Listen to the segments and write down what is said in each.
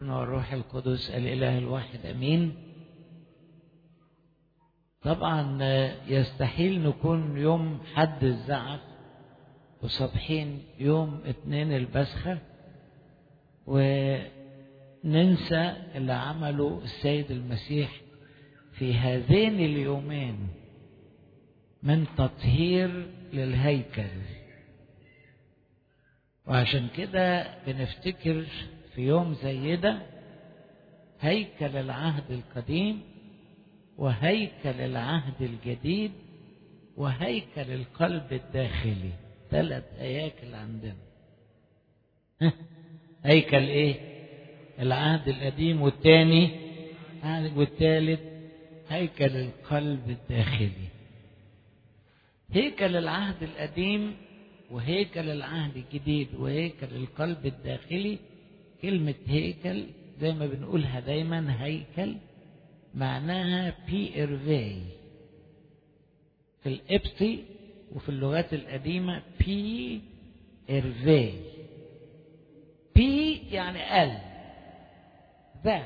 والابن والروح القدس الإله الواحد أمين طبعا يستحيل نكون يوم حد الزعف وصبحين يوم اتنين البسخة وننسى اللي عمله السيد المسيح في هذين اليومين من تطهير للهيكل وعشان كده بنفتكر في يوم زي ده هيكل العهد القديم وهيكل العهد الجديد وهيكل القلب الداخلي ثلاث هياكل عندنا هيكل ايه العهد القديم والتاني والتالت هيكل القلب الداخلي هيكل العهد القديم وهيكل العهد الجديد وهيكل القلب الداخلي كلمة هيكل زي ما بنقولها دايما هيكل معناها بي إرفي في الإبطي وفي اللغات القديمة بي إرفي بي يعني ال ذا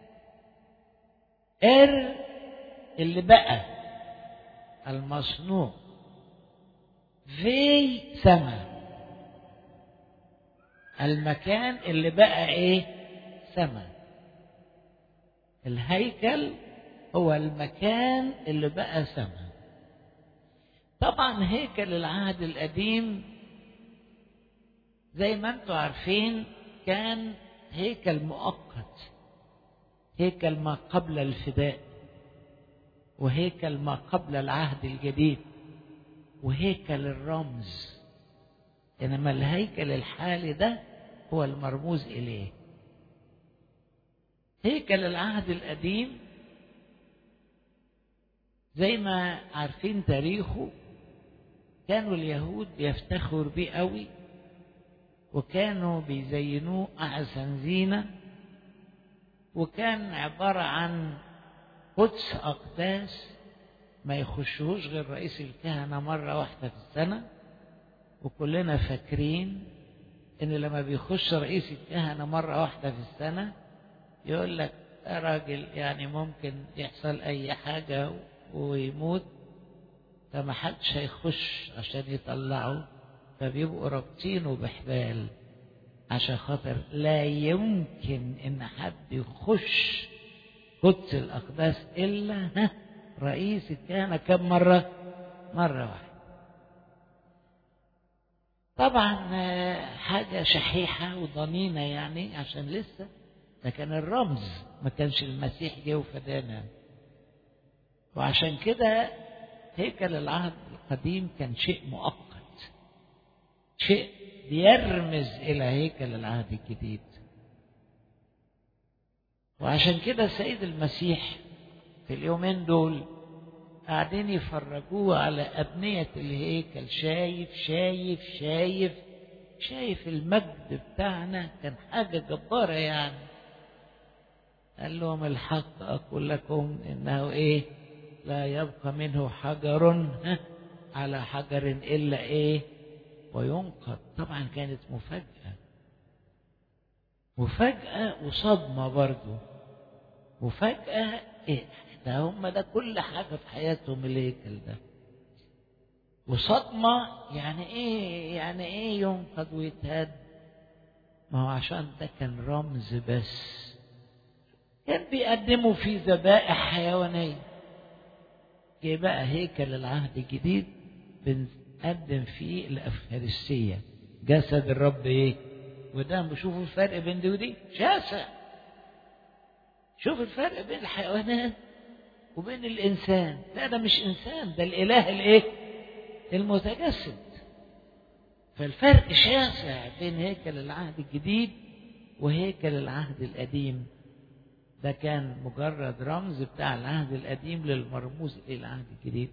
إر اللي بقى المصنوع في سما المكان اللي بقى ايه سما الهيكل هو المكان اللي بقى سما طبعا هيكل العهد القديم زي ما انتم عارفين كان هيكل مؤقت هيكل ما قبل الفداء وهيكل ما قبل العهد الجديد وهيكل الرمز انما الهيكل الحالي ده هو المرموز اليه هيكل العهد القديم زي ما عارفين تاريخه كانوا اليهود بيفتخروا بيه قوي وكانوا بيزينوه احسن زينه وكان عباره عن قدس اقداس ما يخشوش غير رئيس الكهنة مرة واحدة في السنة وكلنا فاكرين إن لما بيخش رئيس الكهنة مرة واحدة في السنة يقول لك يا راجل يعني ممكن يحصل أي حاجة ويموت فما حدش هيخش عشان يطلعه فبيبقوا رابطينه بحبال عشان خاطر لا يمكن إن حد يخش قدس الأقداس إلا ها رئيس الكهنة كم مرة؟ مرة واحدة. طبعا حاجة شحيحة وضنينة يعني عشان لسه ده كان الرمز ما كانش المسيح جه وفدانا. وعشان كده هيكل العهد القديم كان شيء مؤقت. شيء بيرمز إلى هيكل العهد الجديد. وعشان كده السيد المسيح في اليومين دول قاعدين يفرجوه على أبنية الهيكل شايف شايف شايف شايف المجد بتاعنا كان حاجة جبارة يعني قال لهم الحق أقول لكم إنه إيه لا يبقى منه حجر على حجر إلا إيه وينقض طبعا كانت مفاجأة مفاجأة وصدمة برضو مفاجأة إيه ده هم ده كل حاجة في حياتهم الهيكل ده وصدمة يعني ايه يعني ايه ينقض ويتهد ما هو عشان ده كان رمز بس كان بيقدموا فيه ذبائح حيوانية جه بقى هيكل العهد الجديد بنقدم فيه الأفخارستية جسد الرب ايه وده بشوفوا الفرق بين دي ودي شاسع شوف الفرق بين الحيوانات وبين الإنسان لا ده مش إنسان ده الإله الإيه المتجسد فالفرق شاسع بين هيكل العهد الجديد وهيكل العهد القديم ده كان مجرد رمز بتاع العهد القديم للمرموز إلى العهد الجديد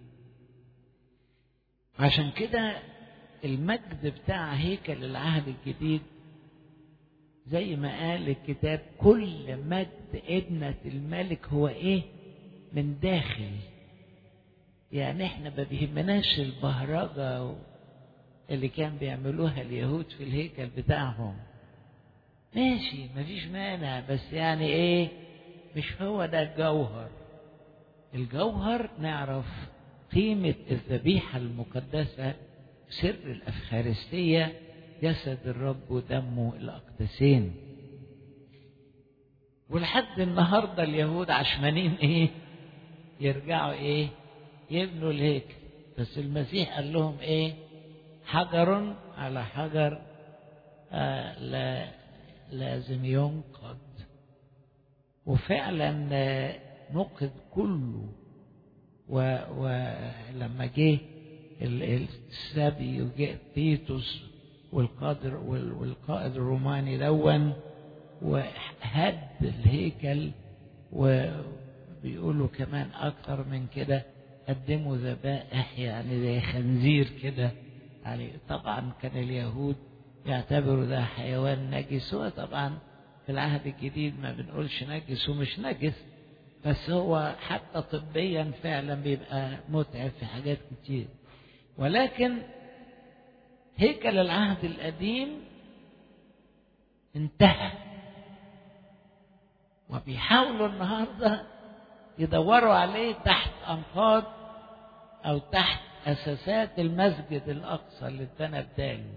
عشان كده المجد بتاع هيكل العهد الجديد زي ما قال الكتاب كل مجد ابنة الملك هو ايه من داخل يعني احنا ما بيهمناش البهرجة اللي كان بيعملوها اليهود في الهيكل بتاعهم ماشي مفيش مانع بس يعني ايه مش هو ده الجوهر الجوهر نعرف قيمة الذبيحة المقدسة سر الأفخارستية جسد الرب ودمه الأقدسين ولحد النهاردة اليهود عشمانين ايه يرجعوا ايه يبنوا الهيكل بس المسيح قال لهم ايه حجر على حجر آه لا لازم ينقض وفعلا آه نقد كله ولما جه السبي وجاء تيتوس والقادر والقائد الروماني دون وهد الهيكل وبيقولوا كمان أكتر من كده قدموا ذبائح يعني زي خنزير كده يعني طبعا كان اليهود يعتبروا ده حيوان نجس هو طبعا في العهد الجديد ما بنقولش نجس ومش نجس بس هو حتى طبيا فعلا بيبقى متعب في حاجات كتير ولكن هيكل العهد القديم انتهى وبيحاولوا النهارده يدوروا عليه تحت انقاض او تحت اساسات المسجد الاقصى اللي اتبنى بداله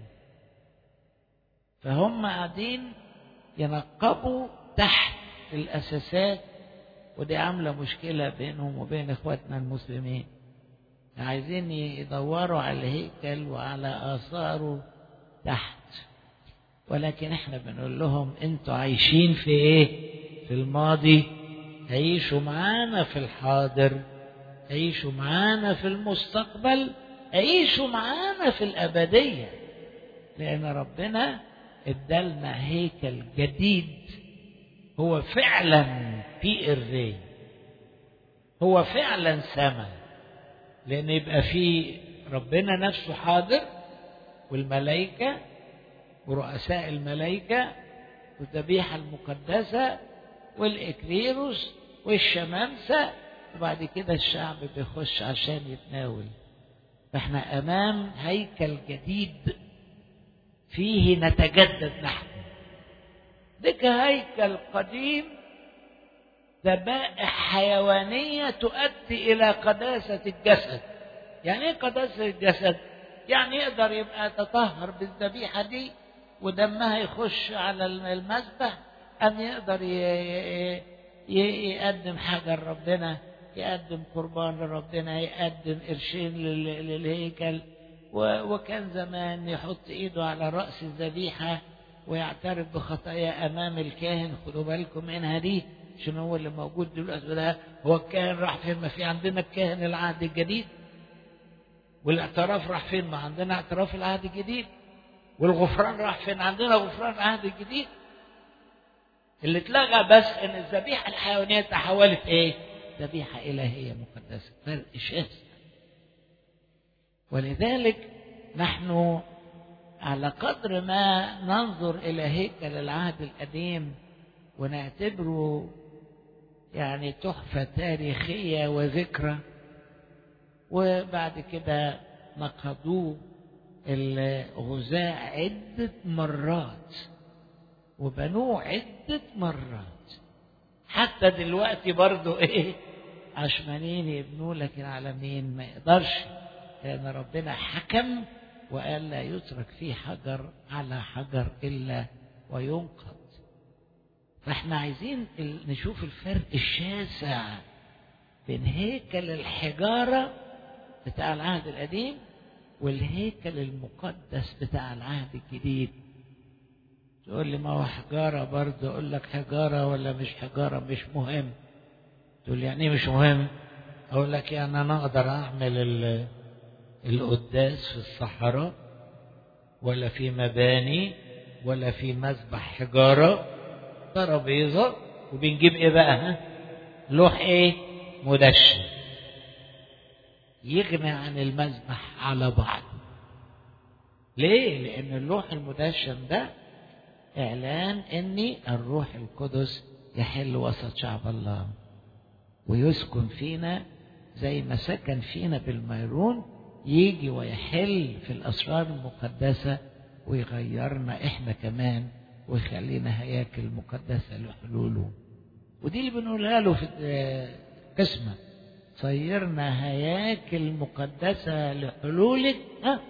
فهم قاعدين ينقبوا تحت الاساسات ودي عامله مشكله بينهم وبين اخواتنا المسلمين عايزين يدوروا على الهيكل وعلى اثاره تحت ولكن احنا بنقول لهم انتوا عايشين في ايه في الماضي عيشوا معانا في الحاضر عيشوا معانا في المستقبل عيشوا معانا في الأبدية لأن ربنا ادالنا هيكل جديد هو فعلا في الري هو فعلا سماء لأن يبقى في ربنا نفسه حاضر والملائكة ورؤساء الملائكة والذبيحة المقدسة والإكليروس والشمامسة وبعد كده الشعب بيخش عشان يتناول فاحنا أمام هيكل جديد فيه نتجدد نحن ذاك هيكل قديم ذبائح حيوانية تؤدي إلى قداسة الجسد يعني إيه قداسة الجسد؟ يعني يقدر يبقى تطهر بالذبيحة دي ودمها يخش على المذبح أم يقدر يقدم حاجة لربنا يقدم قربان لربنا يقدم قرشين للهيكل وكان زمان يحط ايده على رأس الذبيحة ويعترف بخطايا أمام الكاهن خدوا بالكم منها دي عشان هو اللي موجود دلوقتي ده هو الكاهن راح فين ما في عندنا الكاهن العهد الجديد والاعتراف راح فين ما عندنا اعتراف العهد الجديد والغفران راح فين عندنا غفران العهد الجديد اللي اتلغى بس ان الذبيحه الحيوانيه تحولت ايه ذبيحه الهيه مقدسه فرق شاسع ولذلك نحن على قدر ما ننظر الى هيكل العهد القديم ونعتبره يعني تحفه تاريخيه وذكرى وبعد كده نقضوه الغزاة عدة مرات وبنوه عدة مرات حتى دلوقتي برضو ايه عشمانين يبنوه لكن على مين ما يقدرش لأن ربنا حكم وقال لا يترك فيه حجر على حجر إلا وينقض فاحنا عايزين نشوف الفرق الشاسع بين هيكل الحجارة بتاع العهد القديم والهيكل المقدس بتاع العهد الجديد تقول لي ما هو حجارة برضه أقول لك حجارة ولا مش حجارة مش مهم تقول لي يعني إيه مش مهم أقول لك يعني أنا أقدر أعمل القداس في الصحراء ولا في مباني ولا في مذبح حجارة ترابيزة وبنجيب إيه بقى ها لوح إيه مدشن يغني عن المذبح على بعض ليه لأن اللوح المدشن ده إعلان أن الروح القدس يحل وسط شعب الله ويسكن فينا زي ما سكن فينا بالميرون يجي ويحل في الأسرار المقدسة ويغيرنا إحنا كمان ويخلينا هياكل مقدسة لحلوله ودي اللي بنقولها له في القسمة صيرنا هياكل مقدسة لحلولك ها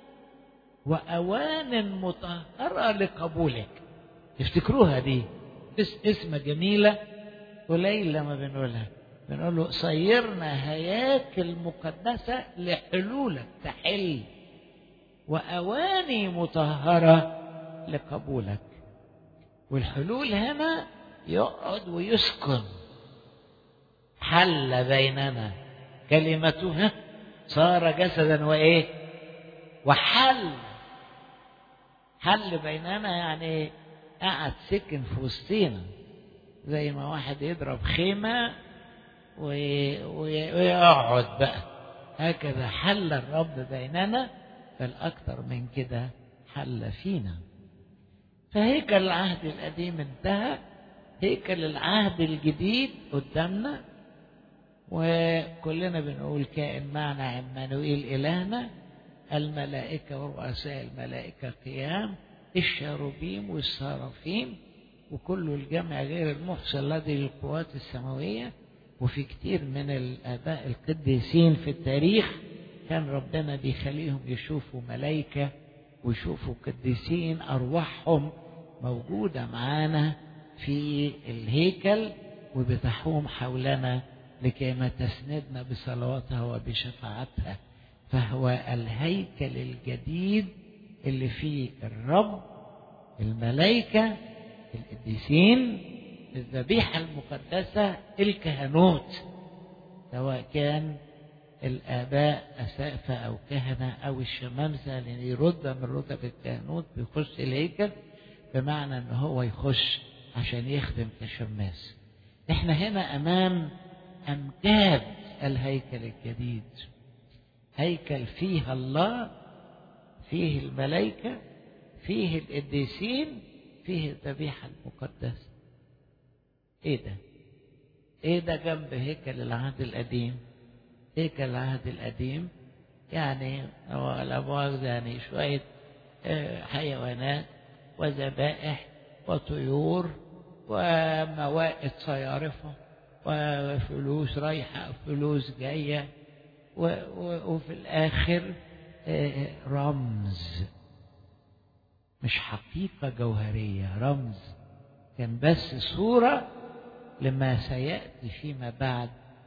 وأوان مطهرة لقبولك افتكروها دي بس اسمة جميلة قليل لما بنقولها بنقول له صيرنا هياكل مقدسة لحلولك تحل وأواني مطهرة لقبولك والحلول هنا يقعد ويسكن حل بيننا كلمته صار جسدا وايه وحل حل بيننا يعني قعد سكن في وسطينا زي ما واحد يضرب خيمة ويقعد بقى هكذا حل الرب بيننا بل أكثر من كده حل فينا فهيكل العهد القديم انتهى هيكل العهد الجديد قدامنا وكلنا بنقول كائن معنا عمانوئيل إلهنا الملائكة ورؤساء الملائكة قيام الشاروبيم والسرافيم وكل الجمع غير المحصى الذي للقوات السماوية وفي كتير من الآباء القديسين في التاريخ كان ربنا بيخليهم يشوفوا ملائكة ويشوفوا قديسين أرواحهم موجودة معانا في الهيكل وبتحوم حولنا لكي ما تسندنا بصلواتها وبشفاعتها فهو الهيكل الجديد اللي فيه الرب الملائكة القديسين الذبيحة المقدسة الكهنوت سواء كان الآباء أسافة أو كهنة أو الشمامسة لأن يرد من رتب الكهنوت بيخش الهيكل بمعنى أن هو يخش عشان يخدم كشماس احنا هنا أمام أمجاد الهيكل الجديد هيكل فيه الله فيه الملائكة فيه القديسين فيه الذبيحة المقدسة ايه ده ايه ده جنب هيكل العهد القديم هيكل العهد القديم يعني هو لا مؤاخذة يعني شوية حيوانات وذبائح وطيور وموائد صيارفة وفلوس رايحة وفلوس جاية وفي الآخر رمز مش حقيقة جوهرية رمز كان بس صورة لما سيأتي فيما بعد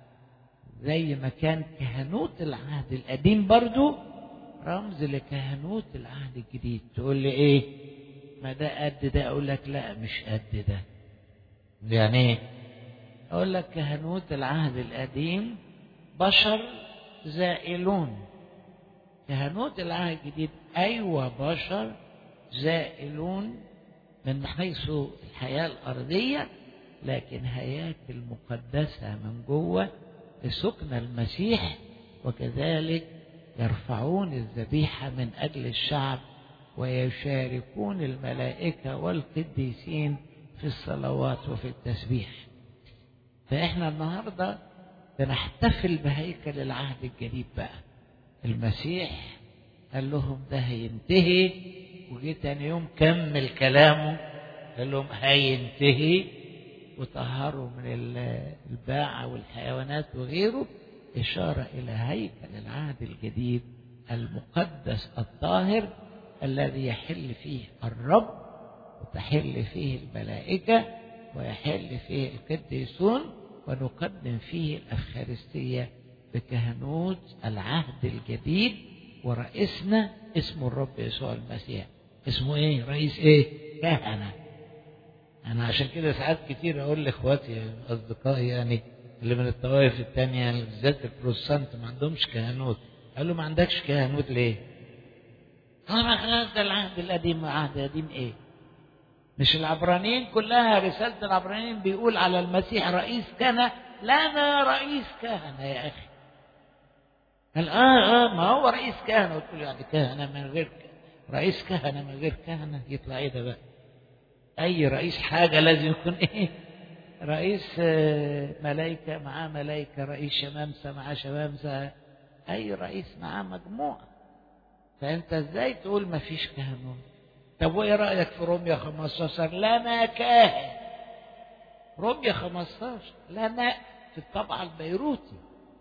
زي ما كان كهنوت العهد القديم برضو رمز لكهنوت العهد الجديد تقول لي ايه ما ده قد ده اقول لك لا مش قد ده يعني ايه اقول لك كهنوت العهد القديم بشر زائلون كهنوت العهد الجديد ايوه بشر زائلون من حيث الحياه الارضيه لكن هياكل مقدسه من جوه لسكن المسيح وكذلك يرفعون الذبيحه من اجل الشعب ويشاركون الملائكه والقديسين في الصلوات وفي التسبيح فاحنا النهارده بنحتفل بهيكل العهد الجديد بقى المسيح قال لهم ده هينتهي وجه تاني يوم كمل كلامه قال لهم هينتهي وطهروا من الباعة والحيوانات وغيره إشارة إلى هيكل العهد الجديد المقدس الطاهر الذي يحل فيه الرب وتحل فيه الملائكة ويحل فيه القديسون ونقدم فيه الأفخارستية بكهنوت العهد الجديد ورئيسنا اسمه الرب يسوع المسيح اسمه ايه رئيس ايه كهنة انا عشان كده ساعات كتير اقول لاخواتي اصدقائي يعني اللي من الطوائف التانية بالذات البروتستانت ما عندهمش كهنوت قال له ما عندكش كهنوت ليه؟ قال ما خلاص ده العهد القديم العهد القديم ايه؟ مش العبرانيين كلها رسالة العبرانيين بيقول على المسيح رئيس كهنة لنا رئيس كهنة يا أخي قال آه آه ما هو رئيس كهنة قلت له يعني كهنة من غير رئيس كهنة من غير كهنة يطلع إيه ده بقى أي رئيس حاجة لازم يكون إيه رئيس ملائكة معاه ملائكة رئيس شمامسة معاه شمامسة أي رئيس معاه مجموعة فأنت إزاي تقول ما فيش كهنوت طب وايه رايك في روميا 15 لنا كاهن روميا 15 لنا في الطبعه البيروتي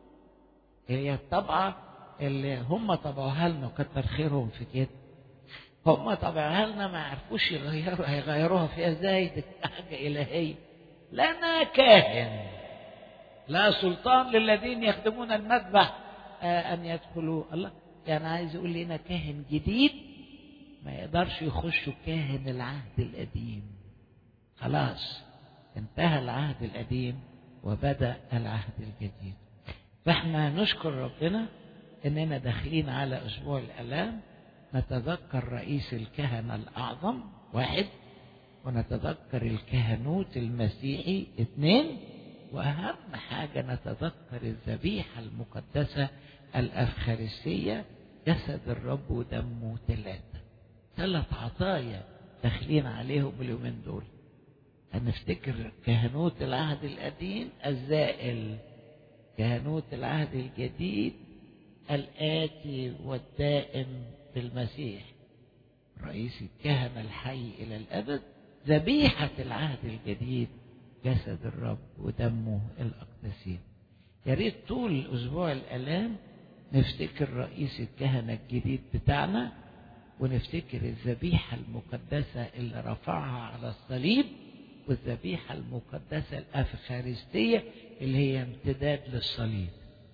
هي الطبعه اللي هم طبعوها لنا وكتر خيرهم في كده هم طبعوها لنا ما عرفوش يغيروا هيغيروها فيها ازاي دي حاجه الهيه لنا كاهن لا سلطان للذين يخدمون المذبح آه ان يدخلوا الله يعني عايز يقول لنا كاهن جديد ما يقدرش يخشوا كاهن العهد القديم خلاص انتهى العهد القديم وبدا العهد الجديد فاحنا نشكر ربنا اننا داخلين على اسبوع الالام نتذكر رئيس الكهنه الاعظم واحد ونتذكر الكهنوت المسيحي اثنين واهم حاجه نتذكر الذبيحه المقدسه الافخارستيه جسد الرب ودمه ثلاثه ثلاث عطايا داخلين عليهم اليومين دول هنفتكر كهنوت العهد القديم الزائل كهنوت العهد الجديد الآتي والدائم بالمسيح رئيس الكهنة الحي إلى الأبد ذبيحة العهد الجديد جسد الرب ودمه الأقدسين يا ريت طول أسبوع الآلام نفتكر رئيس الكهنة الجديد بتاعنا ونفتكر الذبيحة المقدسة اللي رفعها على الصليب والذبيحة المقدسة الأفخارستية اللي هي امتداد للصليب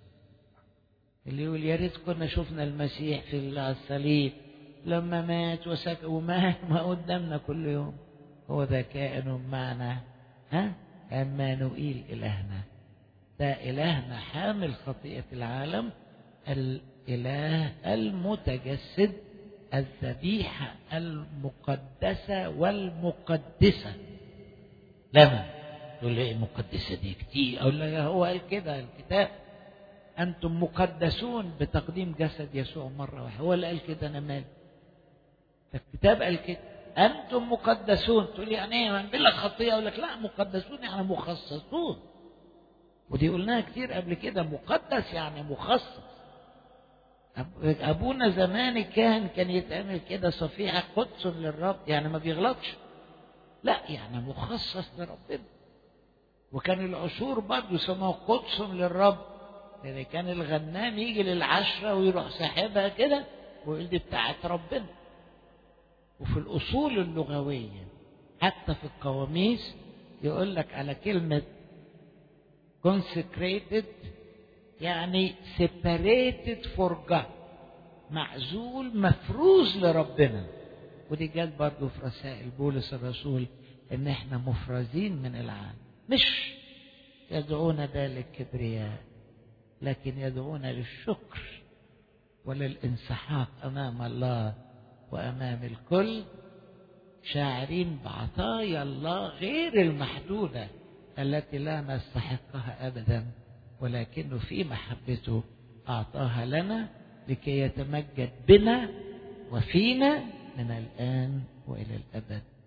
اللي يقول يا ريت كنا شفنا المسيح في الصليب لما مات وسك ومات ما قدامنا كل يوم هو ده كائن معنا ها عمانوئيل إلهنا ده إلهنا حامل خطيئة العالم الإله المتجسد الذبيحة المقدسة والمقدسة لما تقول لي المقدسة دي كتير أقول لك هو قال كده الكتاب أنتم مقدسون بتقديم جسد يسوع مرة واحدة هو اللي قال كده أنا مالي الكتاب قال كده أنتم مقدسون تقول لي يعني إيه من لك خطية أقول لك لا مقدسون يعني مخصصون ودي قلناها كتير قبل كده مقدس يعني مخصص أبونا زمان الكاهن كان يتعمل كده صفيحة قدس للرب يعني ما بيغلطش لا يعني مخصص لربنا وكان العشور برضه يسموه قدس للرب لأن كان الغنام يجي للعشرة ويروح ساحبها كده ويقول دي بتاعت ربنا وفي الأصول اللغوية حتى في القواميس يقول لك على كلمة consecrated يعني separated for God معزول مفروز لربنا ودي جت برضه في رسائل بولس الرسول ان احنا مفرزين من العالم مش يدعونا ده للكبرياء لكن يدعونا للشكر وللانسحاق امام الله وامام الكل شاعرين بعطايا الله غير المحدوده التي لا نستحقها ابدا ولكنه في محبته اعطاها لنا لكي يتمجد بنا وفينا من الان والى الابد